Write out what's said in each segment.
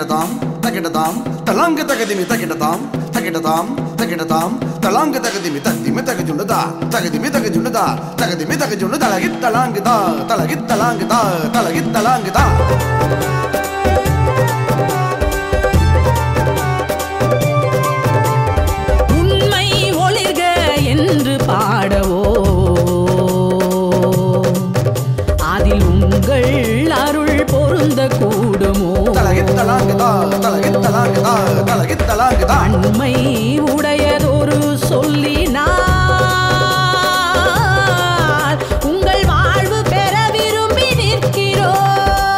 தகிடதாம் தகிடதாம் தலாங்கு தகதிமி தகிடதாம் தகிடதாம் தகிடதாம் தலாங்கு தகதிமி தத்திமி தகஜுண்டுதா தகதிமி தகஜுண்டுதா தகதிமி தகஜுண்டு தலகி தலாங்குதா தலகி தலாங்குதா தலகி தலாங்குதா உண்மை ஒளிர்க என்று பாடவோ அதில் உங்கள் அருள் பொருந்த கூடுமோ தலகி தலாங்குதா தலகி தலாங்குதா தலகி தலாங்குதா அண்மை உடையதொரு சொல்லினார் உங்கள் வாழ்வு பெற விரும்பி நிற்கிறோம்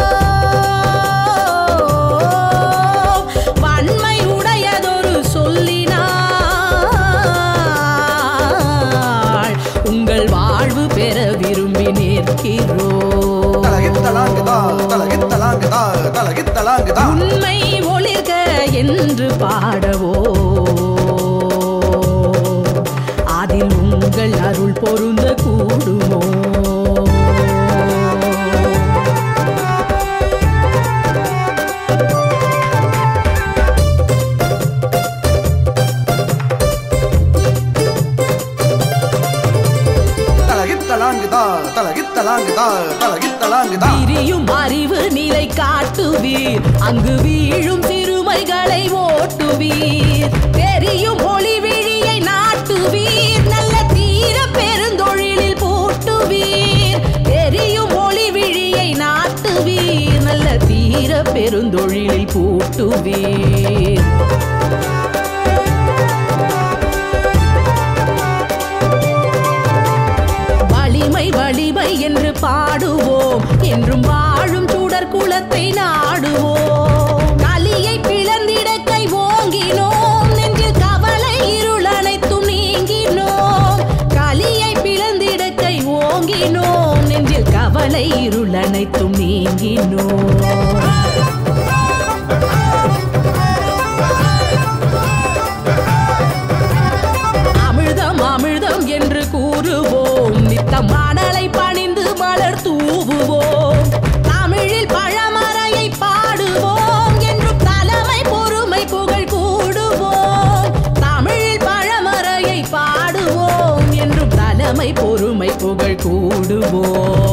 வன்மை உடையதொரு சொல்லினார் உங்கள் வாழ்வு பெற விரும்பி நிற்கிறோம் தலகி தலாங்குதா தலகி தலாங்குதா தலகி தலாங்குதா உண்மை ஒளிர்க என்று பாடவோ அதில் உங்கள் அருள் பொருந்த கூடுமோ தலகி தலாங்குதா தலகி தலாங்குதா தலகி தலாங்குதா விரியும் அறிவு நிலை காட்டுவீர் அங்கு வீழும் சிறுமைகளை ஓட்டுவீர் தெரியும் ஒளி விழியை நாட்டுவீர் நல்ல தீர பெருந்தொழிலில் பூட்டுவீர் தெரியும் ஒளி விழியை நாட்டுவீர் நல்ல தீர பெருந்தொழிலில் பூட்டுவீர் வலிமை வலிமை என்று பாடுவோம் என்றும் வாழும் சுடர் குலத்தை நாடுவோம் கலியை பிளந்திட கை ஓங்கினோம் நெஞ்சில் கவலை இருள் அனைத்தும் நீங்கினோம் கலியை பிளந்திட கை ஓங்கினோம் நெஞ்சில் கவலை இருள் அனைத்தும் நீங்கினோம் அமிழ்தம் அமிழ்தம் என்று கூறுவோம் நித்தம் மணலை பணிந்து மலர் தூவுவோம் தமிழில் பழமறையை பாடுவோம் என்றும் தலைமை பொறுமை புகழ் கூடுவோம் தமிழில் பழமறையை பாடுவோம் என்றும் தலைமை பொறுமை புகழ் கூடுவோம்